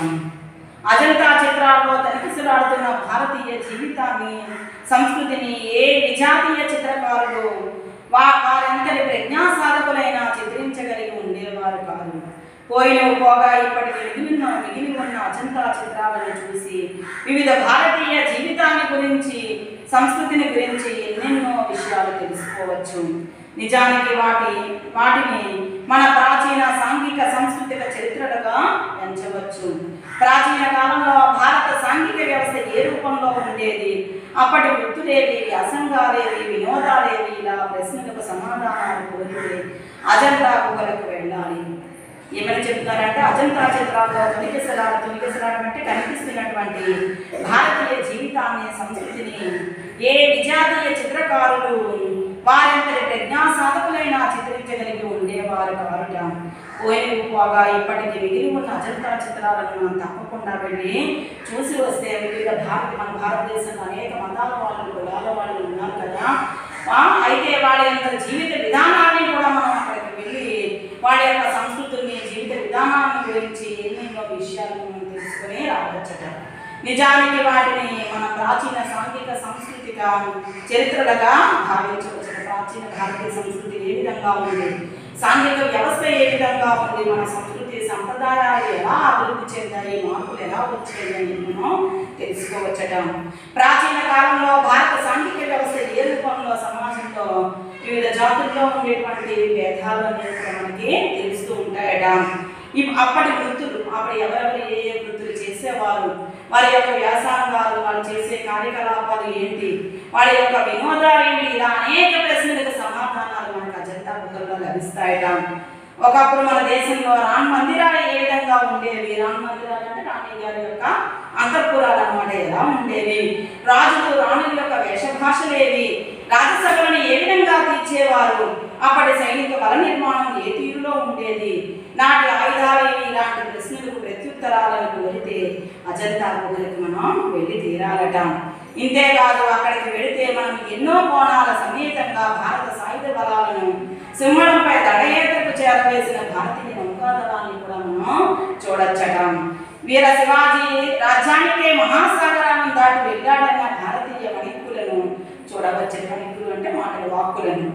అజంతా చిత్రాల్లో తనిఖీసులాడుతున్న భారతీయ జీవితాన్ని సంస్కృతిని ఏ విజాతీయ చిత్రకారులు వా వారెంతటి ప్రజ్ఞా సాధకులైనా చిత్రించగలిగి ఉండేవారు కాదు పోయిన పోగా ఇప్పటికి మిగిలిన మిగిలి ఉన్న అజంతా చిత్రాలను చూసి వివిధ భారతీయ జీవితాన్ని గురించి సంస్కృతిని గురించి ఎన్నెన్నో విషయాలు తెలుసుకోవచ్చు నిజానికి వాటి వాటిని మన ప్రాచీన సాంఘిక సాంస్కృతిక చరిత్రలుగా ఎంచవచ్చు ప్రాచీన కాలంలో భారత సాంఘిక వ్యవస్థ ఏ రూపంలో ఉండేది అప్పటి వృత్తులేవి వ్యాసంగాలేవి వినోదాలేవి ఇలా ప్రశ్నలకు సమాధానాలు కోరితే అజంతా గుహలకు వెళ్ళాలి ఏమని చెప్తున్నారంటే అజంతా చిత్రాల్లో తొలికెసలాడ తొలికెసలాడడం అంటే కనిపిస్తున్నటువంటి భారతీయ జీవితాన్ని సంస్కృతిని ఏ విజాతీయ చిత్రకారులు వారంతటి ప్రజ్ఞా సాధకులైన చిత్రించగలిగి ఉండేవారు కారుట పోయిన పోగా ఇప్పటికి మిగిలి ఉన్న అజంతా చిత్రాలను మనం తప్పకుండా వెళ్ళి చూసి వస్తే వివిధ భారత మన భారతదేశంలో అనేక మతాల వాళ్ళు కులాల వాళ్ళు ఉన్నారు కదా ఆ, అయితే వాళ్ళ యొక్క జీవిత విధానాన్ని కూడా మనం అక్కడికి వెళ్ళి వాళ్ళ యొక్క సంస్కృతిని జీవిత విధానాన్ని గురించి ఎన్నెన్నో విషయాలను మనం తెలుసుకొని రావచ్చట నిజానికి వాటిని మన ప్రాచీన సాంఘిక సాంస్కృతిక చరిత్రలుగా భావించవచ్చు ప్రాచీన భారతీయ సంస్కృతి ఏ విధంగా ఉంది సాంఘిక వ్యవస్థ ఏ విధంగా ఉంది మన సంస్కృతి సంప్రదాయాలు ఎలా అభివృద్ధి చెందాయి మార్పులు ఎలా వచ్చాయి మనం తెలుసుకోవచ్చట ప్రాచీన కాలంలో భారత సాంఘిక వ్యవస్థ ఏ రూపంలో సమాజంలో వివిధ జాతుల్లో ఉండేటువంటి భేదాలు అనేవి కూడా మనకి తెలుస్తూ ఉంటాయట ఇప్- అప్పటి వృత్తులు అప్పుడు ఎవరెవరు ఏ ఏ వృత్తులు చేసేవారు వారి యొక్క వ్యాసంగాలు వాళ్ళు చేసే కార్యకలాపాలు ఏంటి వారి యొక్క వినోదాలు ఏంటి ఇలా అనేక ప్రశ్నలకు సమాధానాలు మనకు అజంతా బుక్కల్లో లభిస్తాయట ఒకప్పుడు మన దేశంలో రామ్ మందిరాలు ఏ విధంగా ఉండేవి రామ్ మందిరాలు అంటే రాణి గారి యొక్క అంతఃపురాలు అన్నమాట ఎలా ఉండేవి రాజులు రాణుల యొక్క వేషభాషలేవి రాజసభలను ఏ విధంగా తీర్చేవారు అప్పటి సైనిక బల నిర్మాణం ఏ తీరులో ఉండేది నాటి ఆయుధాలేవి ఇలాంటి ప్రశ్నలకు ప్రత్యుత్తరాలను కోరితే అజంతా గుహలకు మనం వెళ్ళి తీరాలట ఇంతేకాదు అక్కడికి వెళితే మనం ఎన్నో కోణాల సమేతంగా భారత సాయుధ బలాలను సింహంపై దడయేతకు చేరవేసిన భారతీయ నౌకాదళాన్ని కూడా మనం చూడొచ్చట వీర శివాజీ రాజ్యానికే మహాసాగరాన్ని దాటి వెళ్ళాడన్న భారతీయ వణిక్కులను చూడవచ్చు వణిక్కులు అంటే మాటల వాక్కులను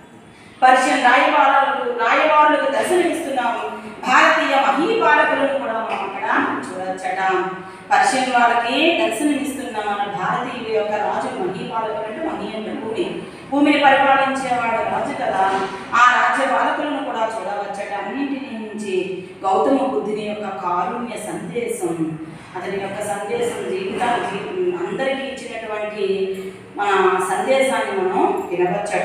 పర్షియన్ రాయవారులకు రాయవారులకు దర్శనమిస్తున్నాము భారతీయ మహీపాలకులను కూడా మనం అక్కడ చూడొచ్చట పర్షియన్ వాళ్ళకి దర్శనమిస్తున్న మన భారతీయుల యొక్క రాజు మహీపాలకులు అంటే మహీ అంటే భూమి భూమిని పరిపాలించేవాడు రాజు కదా ఆ రాజ్య పాలకులను కూడా చూడవచ్చట అన్నింటినీ నుంచి గౌతమ బుద్ధుని యొక్క కారుణ్య సందేశం అతని యొక్క సందేశం జీవితాలు జీ- అందరికీ ఇచ్చినటువంటి మన సందేశాన్ని మనం వినవచ్చట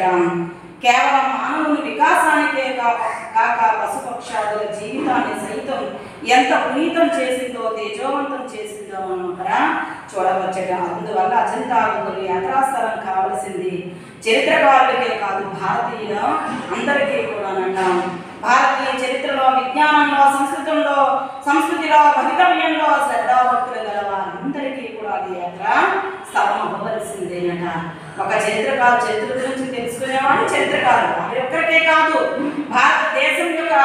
కేవలం మానవుని వికాసానికే కాక కాక పశుపక్షాదుల జీవితాన్ని సైతం ఎంత పునీతం చేసిందో తేజోవంతం చేసిందో మనం అక్కడ చూడవచ్చట అందువల్ల అజంతా గుహలు యాత్రాస్థలం కావలసింది చరిత్రకారులకే కాదు భారతీయుల అందరికీ కూడానట భారతీయ చరిత్రలో విజ్ఞానంలో సంస్కృతంలో సంస్కృతిలో భవితవ్యంలో శ్రద్ధాభక్తులు గల వారందరికీ కూడా అది యాత్ర స్థలం అవ్వవలసిందేనట ఒక చరిత్రకారు చరిత్ర గురించి తెలుసుకునేవాడు చరిత్రకారులు వారి ఒక్కరికే కాదు భారతదేశం యొక్క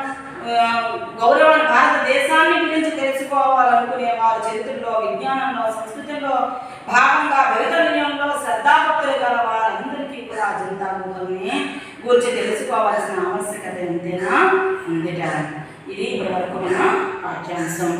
ఆ, గౌరవాన్ని భారతదేశాన్ని గురించి తెలుసుకోవాలనుకునే వారు చరిత్రలో విజ్ఞానంలో సంస్కృతిలో భాగంగా భవితవ్యంలో శ్రద్ధాభక్తులు గల వారందరికీ కూడా అజంతా గుహల్ని గురించి తెలుసుకోవాల్సిన ఆవశ్యకత ఎంతైనా ఉందిట ఇది ఇప్పటి వరకు మన పాఠ్యాంశం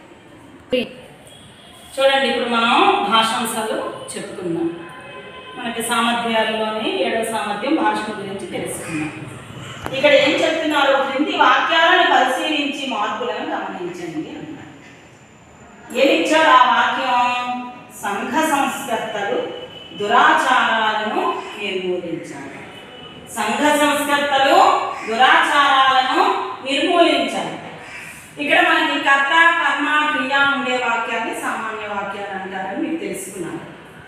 చూడండి ఇప్పుడు మనం భాషాంశాలు చెప్పుకుందాం మనకి సామర్థ్యాలలోని ఏడవ సామర్థ్యం భాషల గురించి తెలుసుకున్నాం ఇక్కడ ఏం చెప్తున్నారు క్రింది వాక్యాలను పరిశీలించి మార్పులను గమనించండి అన్నారు ఏమిచ్చారు ఆ వాక్యం సంఘ సంస్కర్తలు దురాచారాలను సంఘ సంస్కర్తలు దురాచారాలను నిర్మూలించాలి ఇక్కడ మనకి కర్త కర్మ క్రియ ఉండే వాక్యాన్ని సామాన్య వాక్యాలు అంటారని మీరు తెలుసుకున్నారు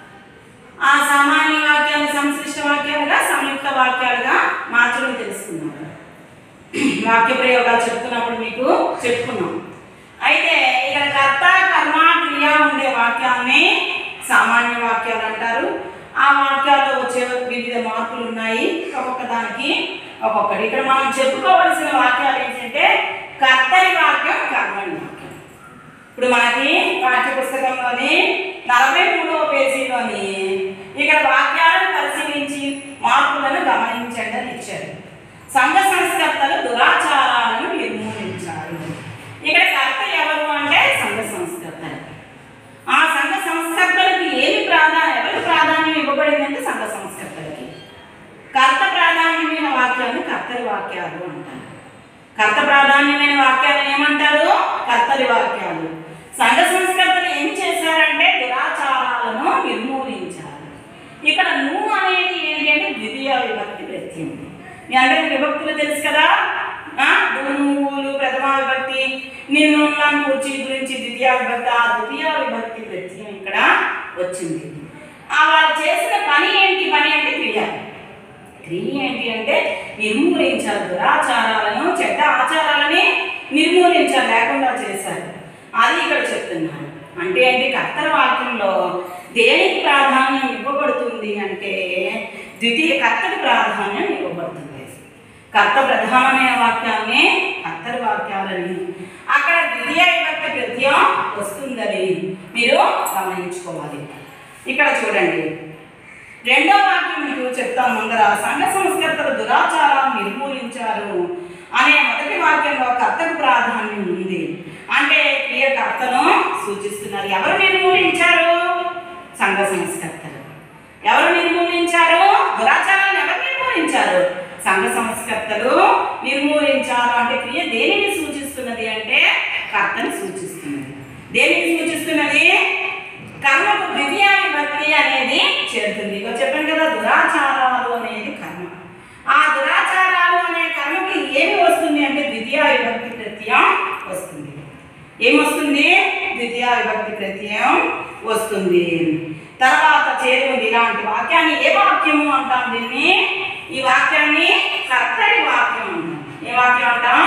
ఆ సామాన్య వాక్యాన్ని సంశ్లిష్ట వాక్యాలుగా సంయుక్త వాక్యాలుగా మార్చడం తెలుసుకున్నారు వాక్య ప్రయోగాలు చెప్తున్నప్పుడు మీకు చెప్పుకున్నాం అయితే ఇక్కడ కర్త కర్మ క్రియ ఉండే వాక్యాన్ని సామాన్య వాక్యాలు అంటారు ఆ వాక్యాల్లో వచ్చే వివిధ మార్పులు ఉన్నాయి ఒక్కొక్క దానికి ఒక్కొక్కటి ఇక్కడ మనం చెప్పుకోవలసిన వాక్యాలు ఏంటంటే కర్తరి వాక్యం కర్మని వాక్యం ఇప్పుడు మనకి పాఠ్య పుస్తకంలోని నలభై మూడవ పేజీలోని ఇక్కడ వాక్యాలను పరిశీలించి మార్పులను గమనించండి అని ఇచ్చారు సంఘ సంస్కర్తలు దురాచారాలను నిర్మూలించారు ఇక్కడ కర్త ఎవరు అంటే సంఘ సంస్కర్తలు ఆ సంఘ సంస్కర్తలకి ఏమి ప్రాధాన్యం ఎవరికి ప్రాధాన్యం ఇవ్వబడిందంటే సంఘ సంస్కర్తలకి కర్త ప్రాధాన్యమైన వాక్యాలను కర్తరి వాక్యాలు అంటారు కర్త ప్రాధాన్యమైన వాక్యాలు ఏమంటారు కర్తరి వాక్యాలు సంఘ సంస్కర్తలు ఏం చేశారంటే దురాచారాలను నిర్మూలించారు ఇక్కడ నువ్వు అనేది ఏంటి అంటే ద్వితీయ విభక్తి ప్రత్యయం మీ అందరికి విభక్తులు తెలుసు కదా ఆ, నువ్వులు ప్రథమ విభక్తి నిన్ను నన్ను కూర్చి గురించి ద్వితీయ విభక్తి ఆ ద్వితీయ విభక్తి ప్రత్యయం ఇక్కడ వచ్చింది ఆ వాళ్ళు చేసిన పని ఏంటి పని అంటే క్రియ క్రియ ఏంటి అంటే నిర్మూలించారు దురాచారాలను చెడ్డ ఆచారాలని నిర్మూలించారు లేకుండా చేశారు అది ఇక్కడ చెప్తున్నాను అంటే ఏంటి కర్తర వాక్యంలో దేనికి ప్రాధాన్యం ఇవ్వబడుతుంది అంటే ద్వితీయ కర్తకి ప్రాధాన్యం ఇవ్వబడుతుంది కర్త ప్రధానమైన వాక్యాన్ని కర్తరి వాక్యాలని అక్కడ ద్వితీయ విభక్తి ప్రత్యయం వస్తుందని మీరు గమనించుకోవాలి ఇక్కడ చూడండి రెండో వాక్యం మీకు చెప్తాను ముందర సంఘ సంస్కర్తలు దురాచారాలను నిర్మూలించారు అనే మొదటి వాక్యంలో కర్తకు ప్రాధాన్యం ఉంది అంటే క్రియ కర్తను సూచిస్తున్నారు ఎవరు నిర్మూలించారు సంఘ సంస్కర్తలు ఎవరు నిర్మూలించారు దురాచారాలను ఎవరు నిర్మూలించారు సంఘ సంస్కర్తలు నిర్మూలించారు అంటే క్రియ దేనిని సూచిస్తున్నది అంటే కర్తని సూచిస్తున్నది దేనిని సూచిస్తున్నది కర్మకు ద్వితీయ విభక్తి అనేది చేరుతుంది ఇక చెప్పాను కదా దురాచారాలు అనేది కర్మ ఆ దురాచారాలు అనే కర్మకి ఏమి వస్తుంది అంటే ద్వితీయ విభక్తి ప్రత్యయం వస్తుంది ఏమొస్తుంది ద్వితీయ విభక్తి ప్రత్యయం వస్తుంది తర్వాత చేరుంది ఇలాంటి వాక్యాన్ని ఏ వాక్యము అంటాం దీన్ని ఈ వాక్యాన్ని కర్తరి వాక్యం అంటాం ఏ వాక్యం అంటాం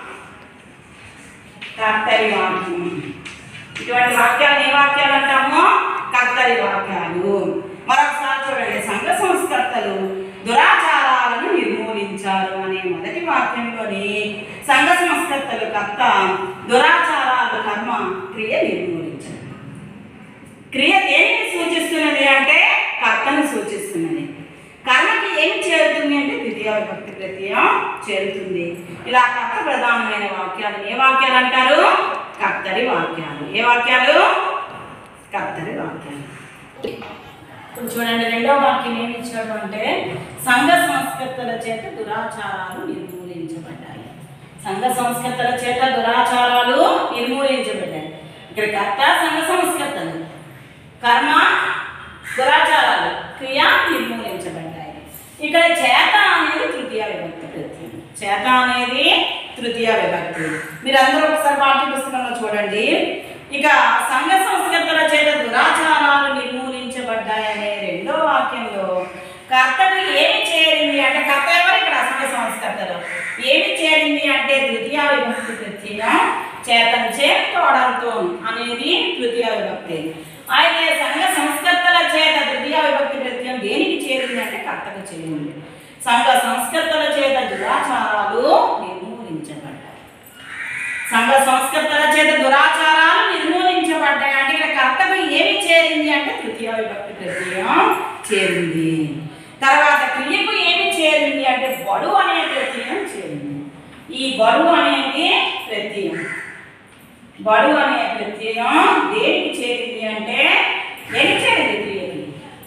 కర్తరి వాక్యం ఇటువంటి వాక్యాలు ఏ వాక్యాలు అంటామో కర్తరి వాక్యాలు మరొకసారి చూడండి సంఘ సంస్కర్తలు దురాచారాలను నిర్మూలించారు అనే మొదటి వాక్యంలోని సంఘ సంస్కర్తలు కర్త దురాచారాలు కర్మ క్రియ నిర్మూలించారు క్రియ దేనిని సూచిస్తున్నది అంటే కర్తను సూచిస్తున్నది కర్మకి ఏం చేరుతుంది అంటే ద్వితీయ విభక్తి ప్రత్యయం చేరుతుంది ఇలా కర్త ప్రధానమైన వాక్యాలు ఏ వాక్యాలు అంటారు కర్తరి వాక్యాలు ఏ వాక్యాలు కర్తరి వాక్యాలు ఇప్పుడు చూడండి రెండో వాక్యం ఏమి ఇచ్చాడు అంటే సంఘ సంస్కర్తల చేత దురాచారాలు నిర్మూలించబడ్డాయి సంఘ సంస్కర్తల చేత దురాచారాలు నిర్మూలించబడ్డాయి ఇక్కడ కర్త సంఘ సంస్కర్తలు కర్మ దురాచారాలు క్రియ నిర్మూలించబడ్డాయి ఇక్కడ చేత అనేది తృతీయ విభక్తి ప్రత్యయం చేత అనేది తృతీయ విభక్తి మీరు అందరూ ఒకసారి పాఠ్య పుస్తకంలో చూడండి ఇక సంఘ సంస్కృతుల చేత దురాచారాలు నిర్మూలించబడ్డాయనే రెండో వాక్యంలో కర్తకు ఏమి చేరింది అంటే కర్త ఎవరు ఇక్కడ సంఘ సంస్కర్తలు ఏమి చేరింది అంటే తృతీయ విభక్తి ప్రత్యయం చేతన చేరుకోవడంతో అనేది తృతీయ విభక్తి అయితే సంఘ సంస్కర్తల చేత తృతీయ విభక్తి ప్రత్యయం దేనికి చేరింది అంటే కర్తకు చేరింది సంఘ సంస్కర్తల చేత దురాచారాలు నిర్మూలించబడ్డాయి సంఘ సంస్కర్తల చేత దురాచారాలు నిర్మూలించబడ్డాయి అంటే ఇక్కడ కర్తకు ఏమి చేరింది అంటే తృతీయ విభక్తి ప్రత్యయం చేరింది తర్వాత క్రియకు ఏమి చేరింది అంటే బడు అనే ప్రత్యయం చేరింది ఈ బడు అనేది ప్రత్యయం బడు అనే ప్రత్యయం దేనికి చేరింది అంటే దేనికి చేరింది క్రియకి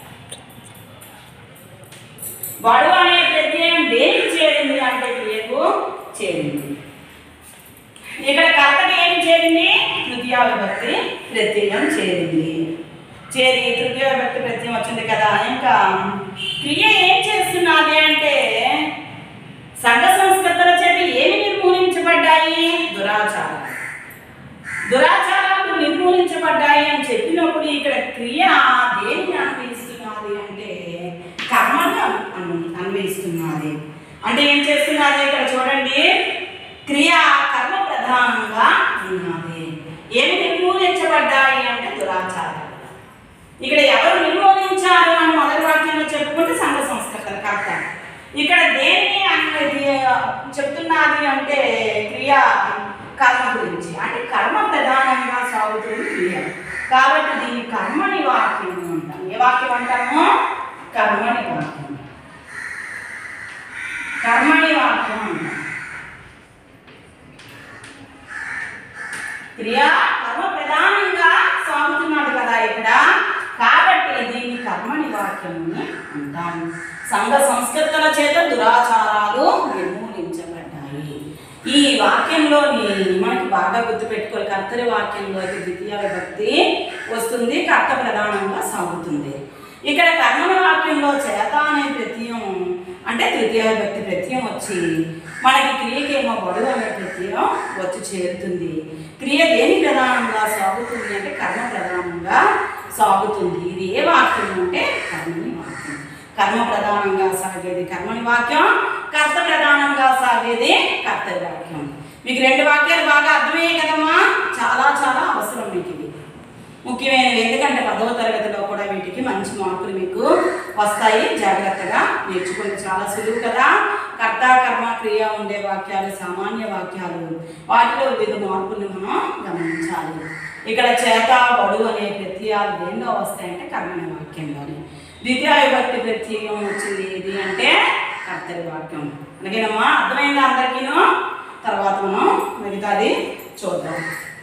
బడు అనే ప్రత్యయం దేనికి చేరింది అంటే క్రియకు చేరింది ఇక్కడ కర్తకి ఏం చేరింది తృతీయ విభక్తి ప్రత్యయం చేరింది చేరి తృతీయ విభక్తి ప్రత్యయం వచ్చింది కదా ఇంకా క్రియ ఏం చేస్తున్నది అంటే సంఘ సంస్కృతుల చేత ఏమి నిర్మూలించబడ్డాయి దురాచారాలు దురాచారాలు నిర్మూలించబడ్డాయి అని చెప్పినప్పుడు ఇక్కడ క్రియ దేన్ని అన్వయిస్తున్నది అంటే కర్మను అన్- అన్వయిస్తున్నది అంటే ఏం చేస్తున్నది ఇక్కడ చూడండి క్రియ కర్మ ప్రధానంగా ఉన్నది ఏమి నిర్మూలించబడ్డాయి అంటే దురాచారాలు ఇక్కడ ఎవరు నిర్మూలించారు అని మొదటి వాక్యంలో చెప్పుకుంటే సంఘ సంస్కృతుల కర్త ఇక్కడ దేన్ని అనేది చెప్తున్నది అంటే క్రియ కర్మ గురించి అంటే కర్మ ప్రధానంగా సాగుతుంది క్రియ కాబట్టి దీన్ని కర్మని వాక్యం అంటాం ఏ వాక్యం అంటాము కర్మని వాక్యం కర్మని వాక్యం అంటాం క్రియ కర్మ ప్రధానంగా సాగుతున్నది కదా ఇక్కడ కాబట్టి దీన్ని కర్మని వాక్యముని అంటాము సంఘ సంస్కృతుల చేత దురాచారాలు నిర్మూలించబడ్డాయి ఈ వాక్యంలోని మనకి బాగా గుర్తుపెట్టుకోవాలి కర్తరి వాక్యంలో అయితే ద్వితీయ విభక్తి వస్తుంది కర్త ప్రధానంగా సాగుతుంది ఇక్కడ కర్మల వాక్యంలో చేత అనే ప్రత్యయం అంటే తృతీయ విభక్తి ప్రత్యయం వచ్చి మనకి క్రియకేమో బడుగు అనే ప్రత్యయం వచ్చి చేరుతుంది క్రియ దేని ప్రధానంగా సాగుతుంది అంటే కర్మ ప్రధానంగా సాగుతుంది ఇది ఏ వాక్యం అంటే కర్మని వాక్యం కర్మ ప్రధానంగా సాగేది కర్మని వాక్యం కర్త ప్రధానంగా సాగేది కర్తరి వాక్యం మీకు రెండు వాక్యాలు బాగా అర్థమయ్యాయి కదమ్మా చాలా చాలా అవసరం మీకు ఇది ముఖ్యమైనవి ఎందుకంటే పదవ తరగతిలో కూడా వీటికి మంచి మార్కులు మీకు వస్తాయి జాగ్రత్తగా నేర్చుకుంటే చాలా సులువు కదా కర్త కర్మ క్రియ ఉండే వాక్యాలు సామాన్య వాక్యాలు వాటిలో వివిధ మార్పులు మనం గమనించాలి ఇక్కడ చేత బడు అనే ప్రత్యయాలు దేనిలో వస్తాయంటే కర్మని వాక్యంలోని ద్వితీయ విభక్తి ప్రత్యయం వచ్చింది ఇది అంటే కర్తరి వాక్యం అలాగేనమ్మా అర్థమైందా అందరికీను తర్వాత మనం మిగతాది చూద్దాం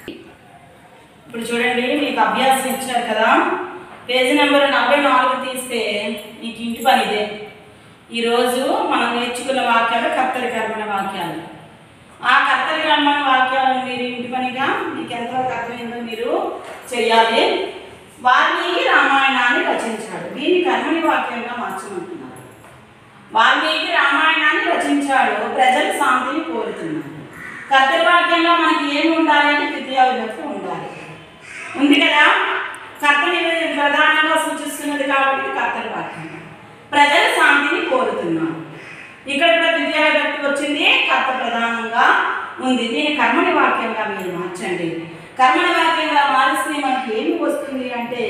ఇప్పుడు చూడండి మీకు అభ్యాసం ఇచ్చారు కదా పేజీ నెంబర్ నలభై నాలుగు తీస్తే మీకు ఇంటి పని ఇదే ఈరోజు మనం నేర్చుకున్న వాక్యాలు కర్తరి కర్మణ వాక్యాలు ఆ కర్తరి కర్మణ వాక్యాలను మీరు ఇంటి పనిగా మీకు ఎంతవరకు అర్థమైందో మీరు చేయాలి వాల్మీకి రామాయణాన్ని రచించాడు దీన్ని కర్మని వాక్యంగా మార్చమంటున్నారు వాల్మీకి రామాయణాన్ని రచించాడు ప్రజలు శాంతిని కోరుతున్నారు కర్తరి వాక్యంలో మనకి ఏమి ఉండాలి అంటే తృతీయ విభక్తి ఉండాలి ఉంది కదా కర్తని ప్రధానంగా సూచిస్తున్నది కాబట్టి ఇది కర్తరి వాక్యం ప్రజలు శాంతిని కోరుతున్నారు ఇక్కడ కూడా ద్వితీయ విభక్తి వచ్చింది కర్త ప్రధానంగా ఉంది దీని కర్మని వాక్యంగా మీరు మార్చండి కర్మని వాక్యంగా మారిస్తే మనకి ఏమి వస్తుంది అంటే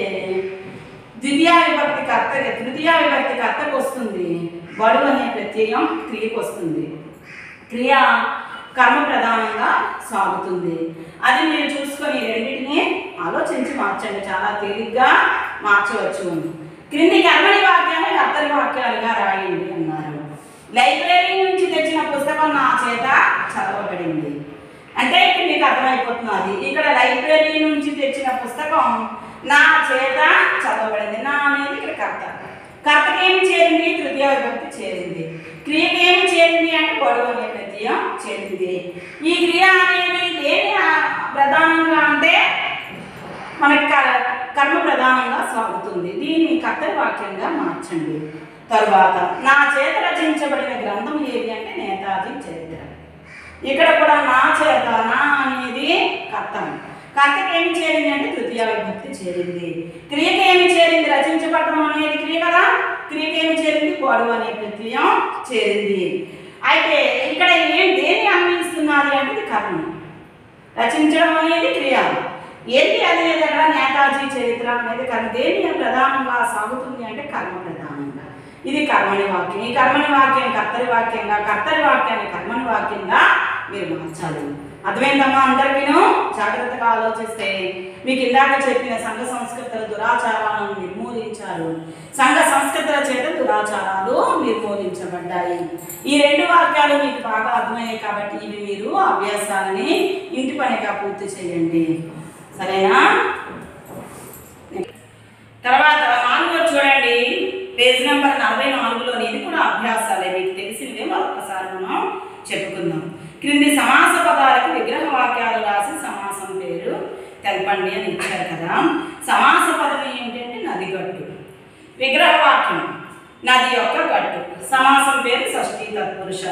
ద్వితీయ విభక్తి కర్త తృతీయ విభక్తి కర్తకు వస్తుంది బడు అనే ప్రత్యయం క్రియకు వస్తుంది క్రియ కర్మ ప్రధానంగా సాగుతుంది అది మీరు చూసుకొని ఈ రెండింటిని ఆలోచించి మార్చండి చాలా తేలిగ్గా మార్చవచ్చు క్రింది కర్మని వాక్యాన్ని కర్తరి వాక్యాలుగా రాయండి అన్నారు లైబ్రరీ నుంచి తెచ్చిన పుస్తకం నా చేత చదవబడింది అంటే ఇక్కడ మీకు అర్థమైపోతున్నది ఇక్కడ లైబ్రరీ నుంచి తెచ్చిన పుస్తకం నా చేత చదవబడింది నా అనేది ఇక్కడ కర్త కర్తకి ఏమి చేరింది తృతీయ విభక్తి చేరింది క్రియకి ఏమి చేరింది అంటే గొడవ అనే ప్రత్యయం చేరింది ఈ క్రియ అనేది దేని ఆ- ప్రధానంగా అంటే మనకి క- కర్మ ప్రధానంగా సాగుతుంది దీన్ని కర్తరి వాక్యంగా మార్చండి తరువాత నా చేత రచించబడిన గ్రంథం ఏది అంటే నేతాజీ చరిత్ర ఇక్కడ కూడా నా చేత నా అనేది కర్తం కర్తకి ఏమి చేరింది అంటే తృతీయ విభక్తి చేరింది క్రియకి ఏమి చేరింది రచించబడడం అనేది క్రియ కదా క్రియకి ఏమి చేరింది గొడవ అనే ప్రత్యయం చేరింది అయితే ఇక్కడ ఏం దేని అన్వయిస్తున్నది అంటే ఇది కర్మ రచించడం అనేది క్రియ ఏంటి అనేది అక్కడ నేతాజీ చరిత్ర అనేది కర్మ దేని ప్రధానంగా సాగుతుంది అంటే కర్మ ప్రధానంగా ఇది కర్మని వాక్యం ఈ కర్మని వాక్యం కర్తరి వాక్యంగా కర్తరి వాక్యాన్ని కర్మని వాక్యంగా మీరు మార్చాలి అర్థమైందమ్మా అందరికీను జాగ్రత్తగా ఆలోచిస్తే మీకు ఇందాక చెప్పిన సంఘ సంస్కృతుల దురాచారాలను నిర్మూలించారు సంఘ సంస్కృతుల చేత దురాచారాలు నిర్మూలించబడ్డాయి ఈ రెండు వాక్యాలు మీకు బాగా అర్థమయ్యాయి కాబట్టి ఇవి మీరు అభ్యాసాలని ఇంటి పనిగా పూర్తి చేయండి సరేనా తర్వాత నాలుగో చూడండి పేజ్ నెంబర్ నలభై నాలుగులో ఇది కూడా అభ్యాసాలే మీకు తెలిసినవే మరొకసారి మనం చెప్పుకుందాం క్రింది సమాస పదాలకు విగ్రహ వాక్యాలు రాసి సమాసం పేరు తెలపండి అని ఇచ్చారు కదా సమాస పదం ఏంటంటే నది గట్టు విగ్రహ వాక్యం నది యొక్క గట్టు సమాసం పేరు షష్ఠీ తత్పురుష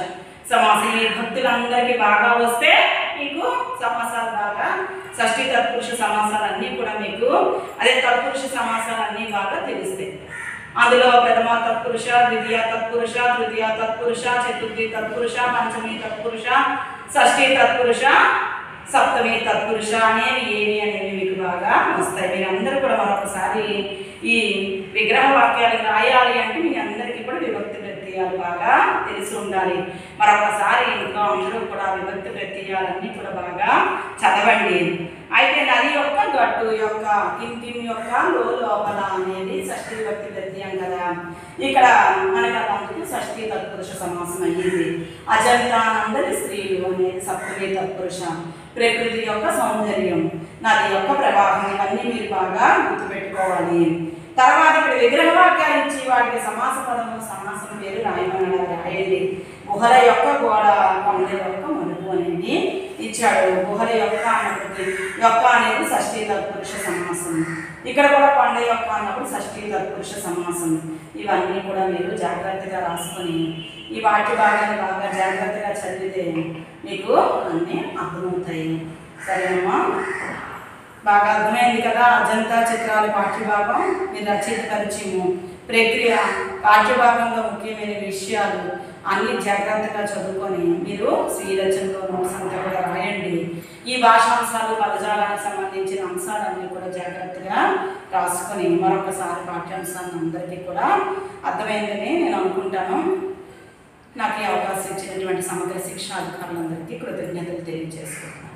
సమాసం ఈ భక్తులందరికీ బాగా వస్తే మీకు సమాసాలు బాగా షష్ఠి తత్పురుష సమాసాలన్నీ కూడా మీకు అదే తత్పురుష సమాసాలన్నీ బాగా తెలుస్తాయి అందులో ప్రథమ తత్పురుష ద్వితీయ తత్పురుష తృతీయ తత్పురుష చతుర్థి తత్పురుష పంచమి తత్పురుష షష్ఠి తత్పురుష సప్తమి తత్పురుష అనేవి ఏవి అనేవి మీకు బాగా వస్తాయి మీరందరూ కూడా మరొకసారి ఈ విగ్రహ వాక్యాలు రాయాలి అంటే మీ అందరికీ కూడా విభక్తి ప్రత్యయాలు బాగా తెలిసి ఉండాలి మరొకసారి ఇంకా అందరూ కూడా విభక్తి ప్రత్యయాలన్నీ కూడా బాగా చదవండి అయితే నది యొక్క గట్టు యొక్క కింకిం యొక్క లో లోపల అనేది షష్ఠి విభక్తి ప్రత్యయం కదా ఇక్కడ మనకు అందుకు షష్ఠి తత్పురుష సమాసం అయ్యింది అజంతానందరి స్త్రీలు అనేది సప్తమి తత్పురుష ప్రకృతి యొక్క సౌందర్యం నది యొక్క ప్రవాహం ఇవన్నీ మీరు బాగా గుర్తుపెట్టుకోవాలి తర్వాత ఇక్కడ విగ్రహ వాక్యాలు ఇచ్చి వాటికి సమాస పదము సమాసం పేరు రాయమన్నాడు రాయండి గుహల యొక్క గోడ కొండ యొక్క మలుపు అనేది ఇచ్చాడు గుహల యొక్క అన్నప్పటికీ యొక్క అనేది షష్ఠీ తత్పురుష సమాసం ఇక్కడ కూడా కొండ యొక్క అన్నప్పుడు షష్ఠీ తత్పురుష సమాసం ఇవన్నీ కూడా మీరు జాగ్రత్తగా రాసుకొని ఈ వాటి భాగాన్ని బాగా జాగ్రత్తగా చదివితే మీకు అన్నీ అర్థమవుతాయి సరేనమ్మా బాగా అర్థమైంది కదా అజంతా చిత్రాల పాఠ్యభాగం మీరు రచయిత పరిచయము ప్రక్రియ పాఠ్యభాగంలో ముఖ్యమైన విషయాలు అన్ని జాగ్రత్తగా చదువుకొని మీరు స్వీయ రచనలో నోట్స్ అంతా కూడా రాయండి ఈ భాషాంశాలు పదజాలానికి సంబంధించిన అంశాలన్నీ కూడా జాగ్రత్తగా రాసుకొని మరొకసారి పాఠ్యాంశాన్ని అందరికీ కూడా అర్థమైందని నేను అనుకుంటాను నాకు ఈ అవకాశం ఇచ్చినటువంటి సమగ్ర శిక్షణ అధికారులందరికీ కృతజ్ఞతలు తెలియజేస్తున్నాను